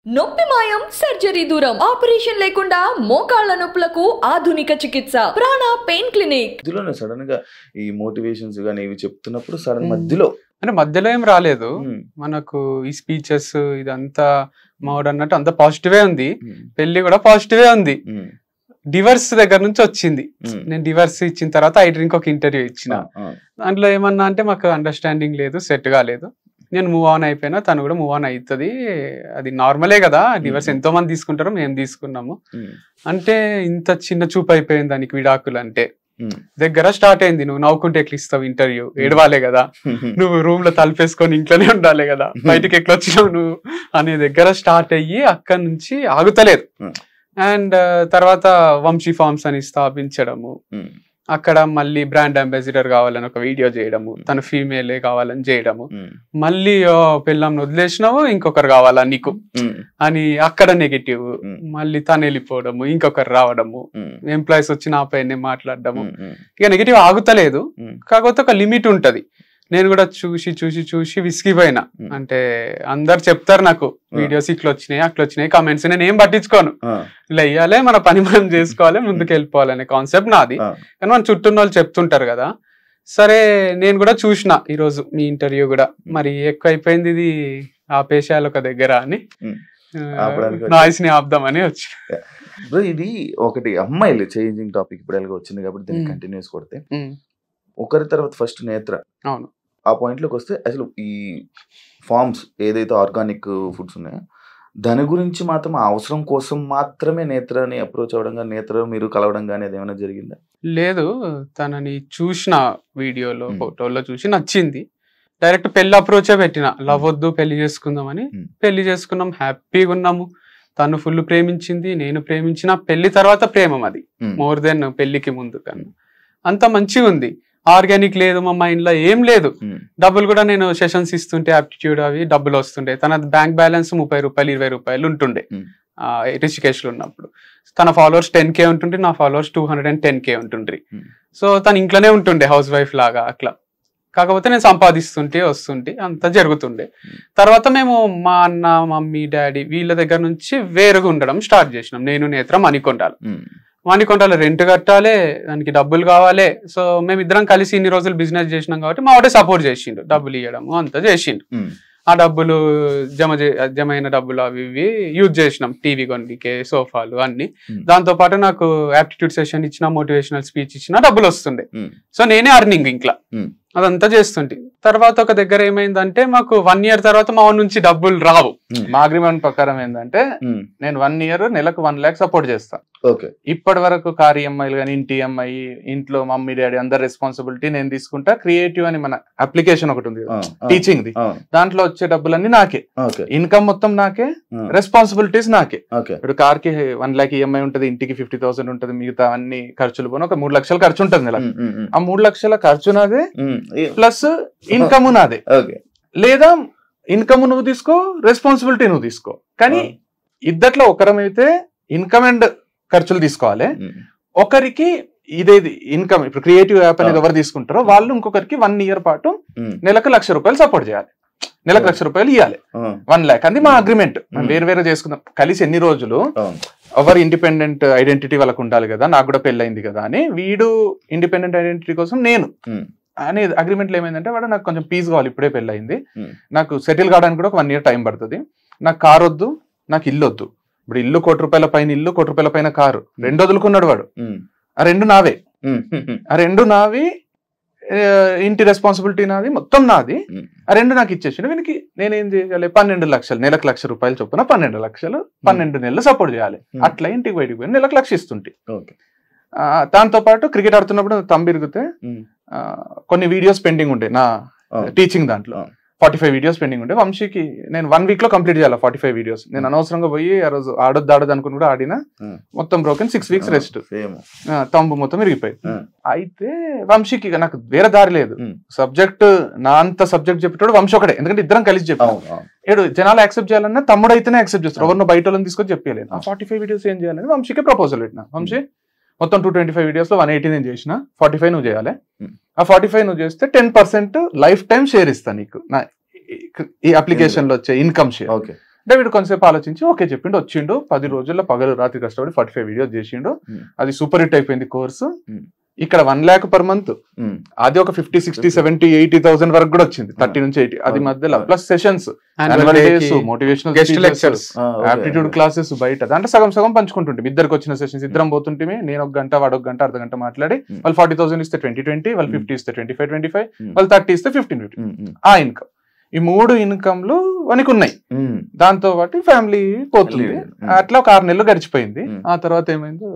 నొప్పి మాయం సర్జరీ దూరం ఆపరేషన్ లేకుండా మోకాళ్ల నొప్పులకు ఆధునిక చికిత్స ప్రాణ పెయిన్ క్లినిక్ మధ్యలోనే సడన్ గా ఈ మోటివేషన్స్ గానీ ఇవి చెప్తున్నప్పుడు సడన్ మ్మ్. మధ్యలో అంటే మధ్యలో ఏం రాలేదు మ్మ్. మనకు ఈ స్పీచెస్ ఇదంతా మావాడు అన్నట్టు అంత పాజిటివే ఉంది మ్మ్. పెళ్లి కూడా పాజిటివే ఉంది మ్మ్. డివర్స్ దగ్గర నుంచి వచ్చింది మ్మ్. నేను డివర్స్ ఇచ్చిన తర్వాత ఐ డ్రింక్ ఒక ఇంటర్వ్యూ ఇచ్చిన ఆ, ఆ. దాంట్లో ఏమన్నా అంటే మాకు అండర్స్టాండింగ్ లేదు సెట్ కాలేదు నేను మూవ్ ఆన్ అయిపోయినా తను కూడా మూవ్ ఆన్ అవుతుంది అది నార్మలే కదా డివర్స్ మ్మ్. ఎంతో మంది తీసుకుంటారు మేము తీసుకున్నాము మ్మ్. అంటే ఇంత చిన్న చూపు అయిపోయింది దానికి విడాకులు అంటే మ్మ్. దగ్గర స్టార్ట్ అయింది నువ్వు నవ్వుకుంటే ఎట్లా ఇస్తావు ఇంటర్వ్యూ ఏడవాలే కదా నువ్వు రూమ్ లో తలుపేసుకొని ఇంట్లోనే ఉండాలి కదా బయటికి ఎట్లా వచ్చినావు నువ్వు అనే దగ్గర స్టార్ట్ అయ్యి అక్కడి నుంచి ఆగుతలేదు Hmm. అండ్ తర్వాత వంశీ ఫార్మ్స్ అని స్థాపించడము మ్మ్. అక్కడ మళ్ళీ బ్రాండ్ అంబాసిడర్ కావాలని ఒక వీడియో చేయడము తన ఫీమేలే కావాలని చేయడము మ్మ్. మళ్ళీ ఓ, పిల్లంని వదిలేసినావు ఇంకొకరు కావాలా నీకు మ్మ్. అని అక్కడ నెగిటివ్ Hmm. మళ్ళీ తను వెళ్ళిపోవడము ఇంకొకరు రావడము మ్మ్. ఎంప్లాయీస్ వచ్చి నా పైన మాట్లాడడము మ్మ్. ఇక నెగిటివ్ ఆగుతలేదు మ్మ్. కాకపోతే ఒక లిమిట్ ఉంటది నేను కూడా చూసి చూసి చూసి విసిగిపోయినా Hmm. అంటే అందరు చెప్తారు నాకు వీడియోస్ ఇట్లా వచ్చినాయి అట్లా వచ్చినాయి కామెంట్స్ నేను ఏం పట్టించుకోను ఆ, ఇలా వెయ్యాలి మన పని మనం చేసుకోవాలి ముందుకు వెళ్ళిపోవాలనే కాన్సెప్ట్ నాది ఆ. కానీ మన చుట్టూ ఉన్న వాళ్ళు చెప్తుంటారు కదా సరే నేను కూడా చూసిన ఈరోజు మీ ఇంటర్వ్యూ కూడా మరి ఎక్కువ అయిపోయింది ఇది ఆపేసేయాలి ఒక దగ్గర అని Hmm. ఆపడానికి వచ్చి- నాయిస్ ని ఆపుదామని వచ్చి బ్రో, ఇది ఒకటి అమ్మాయిలు చేంజింగ్ టాపిక్ ఇప్పుడు ఎలాగో వచ్చింది కాబట్టి దీన్ని మ్మ్. కంటిన్యూస్ కొడితే ఒకరి తర్వాత ఫస్ట్ నేత్ర అవును ఆ పాయింట్ లోకి వస్తే అసలు ఈ ఫార్మ్స్ ఏదైతే ఆర్గానిక్ ఫుడ్స్ ఉన్నాయో దాని గురించి మాత్రం ఆ అవసరం కోసం మాత్రమే నేత్రని అప్రోచ్ అవ్వడం కానీ నేత్ర మీరు కలవడం కానీ అదేమైనా జరిగిందా లేదు తనని చూసిన వీడియోలో Hmm. ఫోటోలో చూసి నచ్చింది డైరెక్ట్ పెళ్లి అప్రోచే పెట్టిన లవ్ వద్దు పెళ్లి చేసుకుందామని Hmm. పెళ్లి చేసుకున్నాం హ్యాపీగా ఉన్నాము తను ఫుల్ ప్రేమించింది నేను ప్రేమించిన పెళ్లి తర్వాత ప్రేమం అది మ్మ్. మోర్ దెన్ పెళ్లికి ముందు కన్నా అంత మంచిగా ఉంది ఆర్గానిక్ లేదు మా మైండ్ లో ఏం లేదు మ్మ్. డబ్బులు కూడా నేను సెషన్స్ ఇస్తుంటే ఆప్టిట్యూడ్ అవి డబ్బులు వస్తుండే తన బ్యాంక్ బ్యాలెన్స్ ముప్పై రూపాయలు ఇరవై రూపాయలు ఉంటుండే Hmm. రిషికేష్ లో ఉన్నప్పుడు తన ఫాలోవర్స్ టెన్ కే ఉంటుండే నా followers two hundred and ten K ఉంటుండ్రి Hmm. సో తను ఇంట్లోనే ఉంటుండే హౌస్ వైఫ్ లాగా అట్లా కాకపోతే నేను సంపాదిస్తుంటే వస్తుంటే అంత జరుగుతుండే Hmm. తర్వాత మేము మా అన్న మమ్మీ డాడీ వీళ్ళ దగ్గర నుంచి వేరుగా ఉండడం స్టార్ట్ చేసినాం నేను నేత్ర మణికొండాలి మ్మ్. మణికొండలో రెంట్ కట్టాలి దానికి డబ్బులు కావాలి సో మేము ఇద్దరం కలిసి ఇన్ని రోజులు బిజినెస్ చేసినాం కాబట్టి మా వాడే సపోర్ట్ చేసిండు డబ్బులు ఇవ్వడము అంతా చేసిండు మ్మ్. ఆ డబ్బులు జమ చే- జమ అయిన డబ్బులు అవి ఇవి యూజ్ చేసినాం టీవీ కొనికే సోఫాలు అన్ని Hmm. దాంతో పాటు నాకు యాప్టిట్యూడ్ సెషన్ ఇచ్చిన మోటివేషనల్ స్పీచ్ ఇచ్చిన డబ్బులు వస్తుండే మ్మ్. సో నేనే అర్నింగ్ ఇంట్లో Hmm. అదంతా చేస్తుంటే తర్వాత ఒక దగ్గర ఏమైందంటే మాకు వన్ ఇయర్ తర్వాత మా ఊరి నుంచి డబ్బులు రావు మా అగ్రిమెంట్ ప్రకారం ఏంటంటే మ్మ్. నేను వన్ ఇయర్ నెలకు వన్ ల్యాక్ సపోర్ట్ చేస్తా ఓకే ఇప్పటి వరకు కార్ ఈఎంఐలు కానీ ఇంటి ఈఎంఐ ఇంట్లో మమ్మీ డాడీ అందరి రెస్పాన్సిబిలిటీ నేను తీసుకుంటా క్రియేటివ్ అని మన అప్లికేషన్ ఒకటి ఉంది ఆ, ఆ, టీచింగ్ ది ఆ, దాంట్లో వచ్చే డబ్బులన్నీ నాకే ఓకే ఇన్కమ్ మొత్తం నాకే ఆ, రెస్పాన్సిబిలిటీస్ నాకే ఓకే ఇప్పుడు కార్ కి వన్ ల్యాక్ ఈఎంఐ ఉంటుంది ఇంటికి ఫిఫ్టీ థౌసండ్ ఉంటుంది మిగతా అన్ని ఖర్చులు పోను ఒక మూడు లక్షల ఖర్చు ఉంటుంది నెల మ్మ్. మ్మ్. మ్మ్. ఆ మూడు లక్షల ఖర్చు నాదే మ్మ్. ఏ- ప్లస్ ఇన్కమ్ నాదే ఓకే లేదా ఇన్కమ్ నువ్వు తీసుకో రెస్పాన్సిబిలిటీ నువ్వు తీసుకో కానీ ఆ. ఇద్దట్లో ఒకరమైతే ఇన్కమ్ అండ్ ఖర్చులు తీసుకోవాలి మ్మ్. ఒకరికి ఇదేది ఇన్కమ్ ఇప్పుడు క్రియేటివ్ యాప్ అనేది ఆ. ఎవరు తీసుకుంటారో వాళ్ళు ఇంకొకరికి వన్ ఇయర్ పాటు మ్మ్. నెలకు లక్ష రూపాయలు సపోర్ట్ చేయాలి నెలకు ఆ. లక్ష రూపాయలు ఇవ్వాలి ఆ, వన్ ల్యాక్ అది మా అగ్రిమెంట్ మ్మ్. వేరు వేరు చేసుకుందాం కలిసి ఎన్ని రోజులు అవును. ఎవరు ఇండిపెండెంట్ ఐడెంటిటీ వాళ్ళకు ఉండాలి కదా నాకు కూడా పెళ్ళైంది కదా అని వీడు ఇండిపెండెంట్ ఐడెంటిటీ కోసం నేను మ్మ్. అని అగ్రిమెంట్లో ఏమైందంటే వాడు నాకు కొంచెం పీస్ కావాలి ఇప్పుడే పెళ్ళయింది మ్మ్. నాకు సెటిల్ కావడానికి కూడా ఒక వన్ ఇయర్ టైం పడుతుంది నాకు కార్ వద్దు నాకు ఇల్లు వద్దు ఇప్పుడు ఇల్లు కోటి రూపాయల పైన ఇల్లు కోటి రూపాయల పైన కారు రెండు వదులుకున్నాడు వాడు మ్మ్. ఆ రెండు నావే మ్మ్. మ్మ్. ఆ రెండు నావి ఆ, ఇంటి రెస్పాన్సిబిలిటీ నాది మొత్తం నాది మ్మ్. ఆ రెండు నాకు ఇచ్చేసిండు వీనికి నేనేం చేయాలి పన్నెండు లక్షలు నెలకు లక్ష రూపాయలు చొప్పున పన్నెండు లక్షలు పన్నెండు నెలలు సపోర్ట్ చేయాలి మ్మ్. అట్లా ఇంటికి బయటికి పోయి నెలకు లక్ష ఇస్తుంటే ఓకే ఆ, దాంతో పాటు క్రికెట్ ఆడుతున్నప్పుడు తంబిరిగితే మ్మ్. ఆ, కొన్ని వీడియోస్ పెండింగ్ ఉంటాయి నా ఆ. టీచింగ్ దాంట్లో ఆ. ఫార్టీ ఫైవ్ వీడియోస్ పెండింగ్ ఉంటాయి వంశీకి నేను వన్ వీక్ లో కంప్లీట్ చేయాలి ఫార్టీ ఫైవ్ వీడియోస్ నేను అనవసరంగా పోయి ఆ రోజు ఆడొద్దు ఆడొద్దు అనుకుని కూడా ఆడినా Hmm. మొత్తం broken six weeks rest same తంబు మొత్తం ఇరిగిపోయి Hmm. అయితే వంశీకి ఇక నాకు వేరే దారి లేదు Hmm. సబ్జెక్ట్ నా అంత సబ్జెక్ట్ చెప్పేటోడు వంశీ ఒకటే ఎందుకంటే ఇద్దరం కలిసి చెప్పాం అవును అవును ఏడు జనాలు యాక్సెప్ట్ చేయాలన్నా తమ్ముడు అయితేనే యాక్సెప్ట్ చేస్తారు ఎవరినో బయట వాళ్ళని తీసుకొని చెప్పలేదు ఆ ఫార్టీ ఫైవ్ వీడియోస్ ఏం చేయాలని వంశీకే ప్రపోజల్ పెట్టిన వంశీ మొత్తం టూ ట్వంటీ ఫైవ్ వీడియోస్ లో వన్ ఎయిటీ నేను చేసిన ఫార్టీ ఫైవ్ నువ్వు చేయాలి Hmm. ఆ ఫార్టీ ఫైవ్ నువ్వు చేస్తే ten percent lifetime share ఇస్తాను నీకు నా ఈ- ఈ అప్లికేషన్ లో వచ్చే ఇన్కమ్ షేర్ ఓకే అంటే వీడు కొంతసేపు ఆలోచించి ఓకే చెప్పిండు వచ్చిండు పది రోజుల్లో పగలు రాత్రి కష్టపడి ఫార్టీ ఫైవ్ వీడియోస్ చేసిండు Hmm. అది సూపర్ హిట్ అయిపోయింది కోర్సు Hmm. ఇక్కడ one lakh per month um, అది ఒక fifty sixty seventy eighty thousand వరకు కూడా వచ్చింది థర్టీ నుంచి ఎయిటీ అది Okay. మధ్యలో Okay. Plus sessions Annual day కి మోటివేషనల్ గెస్ట్ లెక్చర్స్ ఆ, okay. ఆప్టిట్యూడ్ క్లాసెస్ బయట అంటే సగం సగం పంచుకుంటుంటే ఇద్దరికి వచ్చిన సెషన్స్ ఇద్దరం పోతుంటే నేను ఒక గంట వాడు ఒక గంట అర్ధ గంట మాట్లాడి Hmm. వాళ్ళు ఫార్టీ థౌసండ్ ఇస్తే ట్వంటీ ట్వంటీ వాళ్ళు Hmm. ఫిఫ్టీ ఇస్తే twenty five twenty five Hmm. వాళ్ళు థర్టీ ఇస్తే ఫిఫ్టీన్ ఫిఫ్టీ ఉమ్, ఉమ్, ఆ ఇన్కమ్ ఈ మూడు ఇన్కమ్లు మనకు ఉన్నాయి ఉమ్, దాంతో పాటు ఫ్యామిలీ పోతుంది Hmm. అట్లా ఒక ఆరు నెలలు గడిచిపోయింది Hmm. ఆ తర్వాత ఏమైందో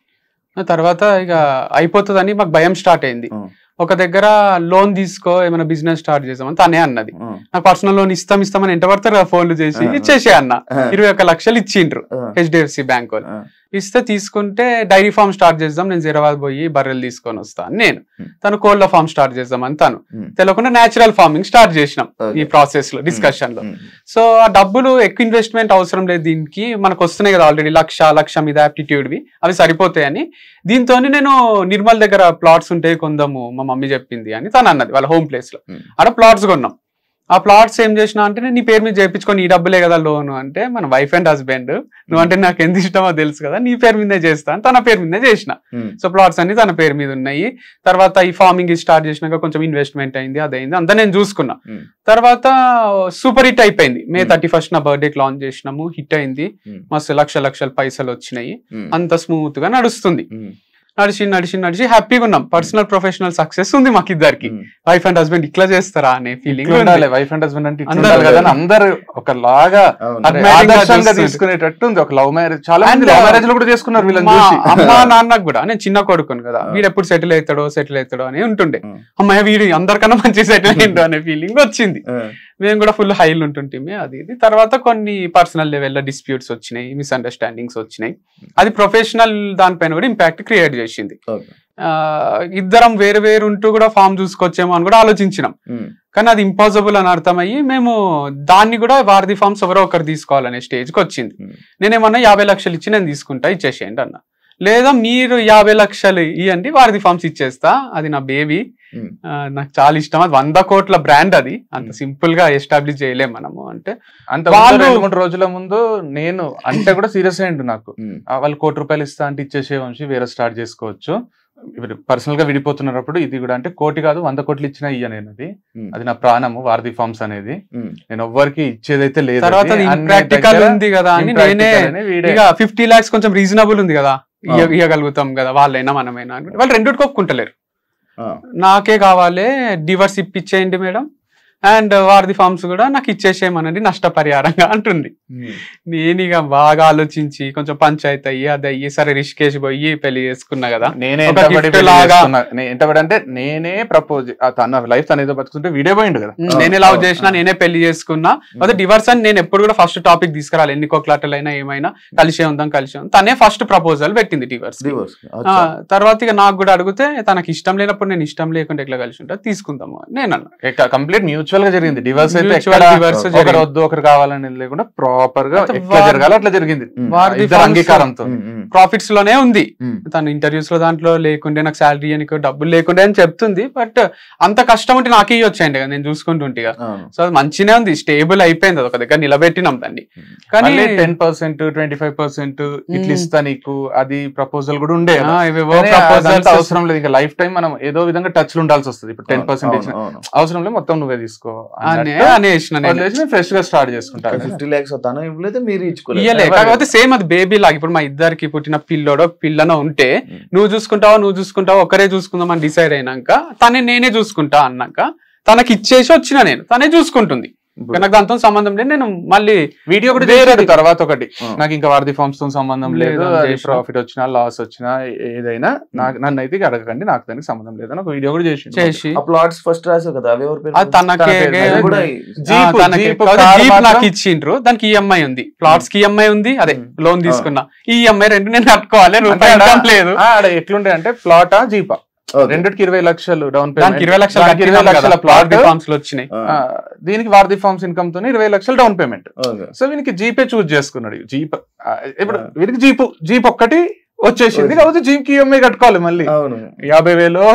ఆ తర్వాత ఇక అయిపోతుందని మాకు భయం స్టార్ట్ అయింది ఉమ్, ఒక దగ్గర లోన్ తీసుకో ఏమైనా బిజినెస్ స్టార్ట్ చేసామని తనే అన్నది ఉమ్, నాకు పర్సనల్ లోన్ ఇస్తాం ఇస్తామని ఎంట పడతారు కదా ఫోన్లు చేసి ఆ. ఇచ్చేసే అన్న ఆ, ఇరవై ఒక్క లక్షలు ఇచ్చిండ్రు ఆ, హెచ్డిఎఫ్సి బ్యాంక్ వాళ్ళు ఆ, ఇస్తే తీసుకుంటే డైరీ ఫార్మ్ స్టార్ట్ చేద్దాం నేను జీరాబాద్ పోయి బర్రెలు తీసుకొని వస్తాను నేను Hmm. తను కోళ్ళ ఫార్మ్ స్టార్ట్ చేద్దామని తను Hmm. తెలియకుండా నేచురల్ ఫార్మింగ్ స్టార్ట్ చేసినాం Okay. ఈ ప్రాసెస్ లో డిస్కషన్ లో ఉమ్, సో ఆ డబ్బులు ఎక్కువ ఇన్వెస్ట్మెంట్ అవసరం లేదు దీనికి మనకు వస్తున్నాయి కదా ఆల్రెడీ లక్ష లక్ష మీద aptitude వి అవి సరిపోతాయని దీంతో నేను నిర్మల్ దగ్గర ప్లాట్స్ ఉంటే కొందాము మా మమ్మీ చెప్పింది అని తను అన్నది వాళ్ళ హోమ్ ప్లేస్ లో Hmm. ఆడ ప్లాట్స్ కొన్నాం ఆ ప్లాట్స్ ఏం చేసినా అంటే నేను నీ పేరు మీద చేయించుకొని ఈ డబ్బులే కదా లోన్ అంటే మన వైఫ్ అండ్ హస్బెండ్ నువ్వంటే నాకు ఎంత ఇష్టమో తెలుసు కదా నీ పేరు మీదే చేస్తాను తన పేరు మీదే చేసిన ఉమ్, సో ప్లాట్స్ అన్ని తన పేరు మీద ఉన్నాయి తర్వాత ఈ ఫార్మింగ్ స్టార్ట్ చేసినాక కొంచెం ఇన్వెస్ట్మెంట్ అయింది అదైంది అంతా నేను చూసుకున్నా Hmm. తర్వాత సూపర్ హిట్ అయిపోయింది మే Hmm. థర్టీ ఫస్ట్ నా బర్త్డే లాంచ్ చేసినాము హిట్ అయింది Hmm. మస్తు లక్ష లక్షల పైసలు వచ్చినాయి ఉమ్, అంత స్మూత్ గా నడుస్తుంది ఉమ్, నడిచి నడిచి నడిచి హ్యాపీగా ఉన్నాం పర్సనల్ ప్రొఫెషనల్ సక్సెస్ ఉంది మాకు ఇద్దరికి ఉమ్, వైఫ్ అండ్ హస్బెండ్ ఇట్లా చేస్తారా అనే ఫీలింగ్ ఇట్లా ఉండాలి వైఫ్ అండ్ హస్బెండ్ అంటే ఇట్లా అందరూ ఉండాలి కదా అని అందరు ఒకలాగా అవును. అరే, అరే, Admiring గా ఆదర్శంగా చూస్తుంటే. తీసుకునేటట్టు ఉంది ఒక లవ్ మ్యారేజ్ చాలా మంది And, లవ్ మ్యారేజ్ లో కూడా చేసుకున్నారు వీళ్ళని మా చూసి అమ్మ నాన్నకు కూడా నేను చిన్న కొడుకును కదా ఆ. వీడు ఎప్పుడు సెటిల్ అవుతాడో సెటిల్ అవుతాడో అని ఉంటుండే ఉమ్, అమ్మాయి వీడు అందరికన్నా మంచి సెటిల్ అయ్యిండు అనే ఫీలింగ్ వచ్చింది ఆ, మేము కూడా ఫుల్ హైలు ఉంటుంటే అది ఇది తర్వాత కొన్ని పర్సనల్ లెవెల్లో డిస్ప్యూట్స్ వచ్చినాయి మిస్అండర్స్టాండింగ్స్ వచ్చినాయి అది ప్రొఫెషనల్ దానిపైన కూడా ఇంపాక్ట్ క్రియేట్ చేసింది ఓకే. ఆ, ఇద్దరం వేరు వేరు ఉంటూ కూడా ఫామ్ చూసుకొచ్చేమో అని కూడా ఆలోచించినాం ఉమ్, కానీ అది ఇంపాసిబుల్ అని అర్థమయ్యి మేము దాన్ని కూడా వారధి ఫార్మ్స్ ఎవరో ఒకరు తీసుకోవాలనే స్టేజ్కి వచ్చింది ఉమ్, నేనేమన్నా యాభై లక్షలు ఇచ్చి నేను తీసుకుంటా ఇచ్చేసేయండి అన్న లేదా మీరు యాభై లక్షలు ఇవ్వండి వారధి ఫార్మ్స్ ఇచ్చేస్తా అది నా బేబీ ఉమ్, నాకు చాలా ఇష్టం అది వంద కోట్ల బ్రాండ్ అది అంత Hmm. సింపుల్ గా ఎస్టాబ్లిష్ చేయలేం మనము అంటే అంత వాళ్ళు- ముందు రెండు మూడు రోజుల ముందు నేను అంటే కూడా సీరియస్ అయ్యిండు నాకు ఉమ్, ఆ, వాళ్ళు కోటి రూపాయలు ఇస్తా అంటే ఇచ్చేసే వంశీ వేరే స్టార్ట్ చేసుకోవచ్చు ఇప్పుడు పర్సనల్ గా విడిపోతున్నప్పుడు ఇది కూడా అంటే కోటి కాదు వంద కోట్లు ఇచ్చినా ఇయ్య నేను అది ఉమ్, అది నా ప్రాణము వారధి ఫార్మ్స్ అనేది ఉమ్, నేను ఎవ్వరికి ఇచ్చేదైతే లేదు తర్వాత అది. అన్ని ఇంప్రాక్టికల్ దగ్గర ఉంది కదా అని impractical నేనే అని వీడే ఇక ఫిఫ్టీ లాక్స్ కొంచెం రీజనబుల్ ఉంది కదా ఇయ్య- ఆ. ఇయ్యగలుగుతాం కదా వాళ్ళైనా మనమైనా అనుకుంటే వాళ్ళు రెండుకి ఒప్పుకుంటలేరు ఆ, నాకే కావాలి డివర్స్ ఇప్పించేయండి మేడం అండ్ వారధి ఫార్మ్స్ కూడా నాకు ఇచ్చేసేయమనండి నష్టపరిహారంగా అంటుంది ఉమ్, నేను ఇక బాగా ఆలోచించి కొంచెం పంచాయతీ అయ్యి అది అయ్యి సరే రిష్కేష్ పోయి పెళ్లి చేసుకున్నా కదా నేనే ఒక ఎంతబడి gift పెళ్లి లాగా. చేసుకున్నా. నే- ఎంతబడి అంటే నేనే ప్రపోజ్ తన లైఫ్ తన ఏదో బతుకుతుంటే వీడే పోయిండు కదా ఉమ్, ఆ, నేనే లవ్ ఆ, చేసిన ఆ. నేనే పెళ్లి చేసుకున్నా అదే డివర్స్ అని నేను ఎప్పుడు కూడా ఫస్ట్ టాపిక్ తీసుకురాలి ఎన్ని కోట్లాటలు అయినా ఏమైనా కలిసే ఉందాం కలిసే ఉందాం తనే ఫస్ట్ ప్రపోజల్ పెట్టింది డివర్స్ divorce. అచ్చా. తర్వాత ఇక నాకు కూడా అడిగితే తనకి ఇష్టం లేనప్పుడు నేను ఇష్టం లేకుండా ఎట్లా కలిసి ఉంటా తీసుకుందాము అని నేను అన్నా కంప్లీట్ మ్యూచువల్ గా జరిగింది డివర్స్ అయితే Mutual ఎక్కడ divorce ఒకరు జరిగింది. వద్దు ఒకరు కావాలని లేకుండా ప్రాపర్ గా అయితే ఎట్లా వార్- జరగాలి అట్లా జరిగింది ఉమ్, వారిది ఇద్దరు farms- అంగీకారంతో ఉమ్, ఉమ్, ప్రాఫిట్స్ లోనే ఉంది ఉమ్, తను ఇంటర్వ్యూస్ లో దాంట్లో లేకుండే నాకు శాలరీ అని డబ్బులు లేకుండే అని చెప్తుంది బట్ అంత కష్టం ఉంటే నాకు ఇవ్వచ్చేయండి కదా నేను చూసుకుంటుంటే అవును. సో అది మంచిగానే ఉంది స్టేబుల్ అయిపోయింది అది ఒక దగ్గర నిలబెట్టినాం దాన్ని కానీ మళ్ళీ ten percent twenty five percent ఇట్లా మ్మ్. ఇస్తా నీకు అది ప్రపోజల్ కూడా ఉండే ఆ, ఇవేవో కానీ proposals అదంతా అవసరం లేదు ఇంకా లైఫ్ టైం మనం ఏదో విధంగా టచ్ లో ఉండాల్సి వస్తుంది ఇప్పుడు టెన్ అవును, పర్సెంట్ అవును, అవును. అవసరం లేదు మొత్తం నువ్వే తీసుకో అనే అన్నట్టు అనేసిన నేను. వదిలేసి నేను ఫ్రెష్ గా స్టార్ట్ చేసుకుంటా ఫిఫ్టీ ల్యాక్స్ తను ఇవ్వలేదు మీరు ఇచ్చుకోలేదు ఇయ్యలే ఎవరు? కాకపోతే సేమ్ అది బేబీ లాగా ఇప్పుడు మా ఇద్దరికి పుట్టిన పిల్లోడో పిల్లనో ఉంటే Mm. నువ్వు చూసుకుంటావా నువ్వు చూసుకుంటావా ఒకరే చూసుకుందాం అని డిసైడ్ అయినాక తనే నేనే చూసుకుంటా అన్నాక తనకి ఇచ్చేసి వచ్చిన నేను తనే చూసుకుంటుంది ఇప్పుడు- నాకు దాంతో సంబంధం లేదు నేను మళ్ళీ వీడియో కూడా వేరేది. చేసేది తర్వాత ఒకటి ఆ. నాకు ఇంకా వారధి ఫార్మ్స్ తో సంబంధం లేదు లేదు, అది చేసిన. ప్రాఫిట్ వచ్చినా లాస్ వచ్చినా ఏదైనా నాకు నన్ను అయితే ఇక అడగకండి నాకు దానికి సంబంధం లేదని ఒక వీడియో కూడా చేసి చేసి ఆ ప్లాట్స్ ఫస్ట్ రాసావు కదా అవి ఎవరి పేరు అది తనకే తన పేరు అది కూడా జీప్, ఆ, తనకే. జీప్ కాకపోతే కార్ జీప్ మాత్రం- నాకు ఇచ్చిండ్రు దానికి ఈఎంఐ ఉంది ప్లాట్స్ కి ఈఎంఐ ఉంది అదే Mm. లోన్ తీసుకున్నా ఈ ఈఎంఐ రెండు నేను కట్టుకోవాలి అంటే రూపాయి ఆడ- income లేదు ఆ, ఆడ ఎట్లుండే అంటే ప్లాటా జీపా Okay. రెండిటికి ఇరవై లక్షలు డౌన్ దానికి పేమెంట్ ఇరవై లక్షలు దానికి ఇరవై కట్టినాం లక్షల కదా, ప్లాట్ ప్లాట్ ఫార్మ్స్ లో వచ్చినాయి ఆ, దీనికి వారధి ఫార్మ్స్ ఇన్కమ్ తోనే ఇరవై లక్షలు డౌన్ పేమెంట్ okay. సో వీనికి జీపే చూస్ చేసుకున్నాడు జీప్ ఆ, ఇప్పుడు ఆ. వీరికి జీప్ జీప్ ఒక్కటి వచ్చేసింది Okay. కాబట్టి జీప్ కి ఈఎంఐ కట్టుకోవాలి మళ్ళీ అవును యాభై వేలు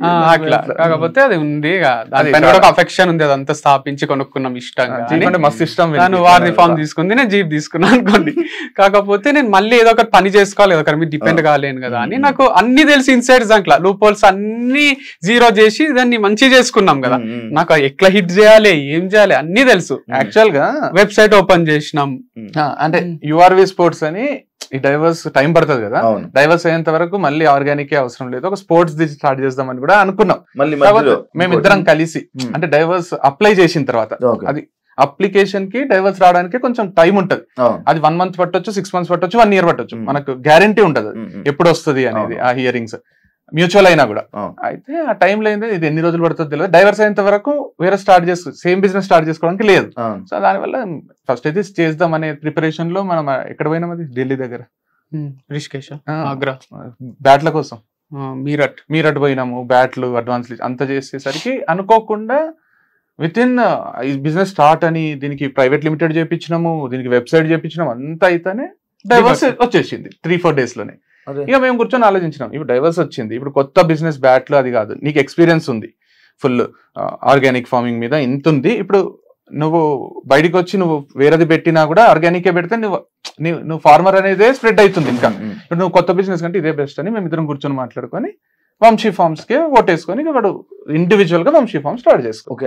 ఆ, అట్లా కాకపోతే అది ఉంది ఇక దానిపైన చాలా- కూడా ఒక అఫెక్షన్ ఉంది అదంతా స్థాపించి కొనుక్కున్నాం ఇష్టంగా అని. జీప్ అంటే మస్తు ఇష్టం తను వీళ్ళకి. వారిది ఫామ్ తీసుకుంది నేను జీప్ తీసుకున్నాను అనుకోండి కాకపోతే నేను మళ్ళీ ఏదో ఒకటి పని చేసుకోవాలి ఒకరి మీద డిపెండ్ కాలేను కదా అని మ్మ్. నాకు అన్ని తెలిసి ఇన్సైడ్ దాంట్లో లూప్ హోల్స్ అన్ని జీరో చేసి దాన్ని మంచి చేసుకున్నాం కదా ఉమ్, ఉమ్. నాకు ఎట్లా హిట్ చేయాలి ఏం చేయాలి అన్ని తెలుసు యాక్చువల్ గా వెబ్సైట్ ఓపెన్ చేసినాం ఆ, అంటే మ్మ్. యుఆర్వి స్పోర్ట్స్ అని ఈ డైవర్స్ టైం పడుతుంది కదా అవును డైవర్స్ అయ్యేంత వరకు మళ్ళీ ఆర్గానిక్ అవసరం లేదు ఒక స్పోర్ట్స్ ది స్టార్ట్ చేద్దామని కూడా అనుకున్నాం మళ్ళీ కాకపోతే మధ్యలో మేమిద్దరం కలిసి ఉమ్. అంటే డైవర్స్ అప్లై చేసిన తర్వాత ఓకే. అది అప్లికేషన్ కి డైవర్స్ రావడానికి కొంచెం టైం ఉంటది అవును. అది వన్ మంత్ పట్టొచ్చు సిక్స్ మంత్స్ పట్టొచ్చు వన్ ఇయర్ పట్టొచ్చు మ్మ్. మనకు గ్యారంటీ ఉంటది అది. ఉమ్, ఉమ్. ఎప్పుడు వస్తుంది అనేది అవును. ఆ హియరింగ్స్ మ్యూచువల్ అయినా కూడా అవును. అయితే ఆ టైంలో ఏంది ఇది ఎన్ని రోజులు పడుతుందో తెలియదు డైవర్స్ అయినంత వరకు వేరే స్టార్ట్ చేసుకో సేమ్ బిజినెస్ స్టార్ట్ చేసుకోవడానికి లేదు అవును. సో దానివల్ల ఫస్ట్ అయితే చేద్దాం అనే ప్రిపరేషన్ లో మనం ఎక్కడ పోయినాం అది ఢిల్లీ దగ్గర రిషికేష్ ఆ, ఆగ్రా బ్యాట్ల కోసం ఆ, మీరట్ మీరట్ పోయినాము బ్యాట్లు అడ్వాన్స్ అంత చేసేసరికి అనుకోకుండా విత్ ఇన్ ఈ బిజినెస్ స్టార్ట్ అని దీనికి ప్రైవేట్ లిమిటెడ్ చేపించినాము దీనికి వెబ్సైట్ చేపించినాము అంతా అయితేనే డైవర్స్ వచ్చేసింది త్రీ ఫోర్ డేస్ లోనే అదే. ఇక మేము కూర్చొని ఆలోచించినాం ఇప్పుడు డైవర్స్ వచ్చింది ఇప్పుడు కొత్త బిజినెస్ బ్యాట్లు అది కాదు నీకు ఎక్స్పీరియన్స్ ఉంది ఫుల్ ఆర్గానిక్ ఫార్మింగ్ మీద ఇంత ఉంది ఇప్పుడు నువ్వు బయటికి వచ్చి నువ్వు వేరేది పెట్టినా కూడా ఆర్గానిక్ పెడితే నువ్వు నీ- నువ్వు ఫార్మర్ అనేదే స్ప్రెడ్ అవుతుంది ఇంకా ఉమ్, ఉమ్. ఇప్పుడు నువ్వు కొత్త బిజినెస్ కంటే ఇదే బెస్ట్ అని మేము ఇద్దరం కూర్చొని మాట్లాడుకొని వంశీ ఫార్మ్స్ కి ఓటేసుకొని ఇక వాడు ఇండివిజువల్ గా వంశీ ఫార్మ్ స్టార్ట్ చేసుకో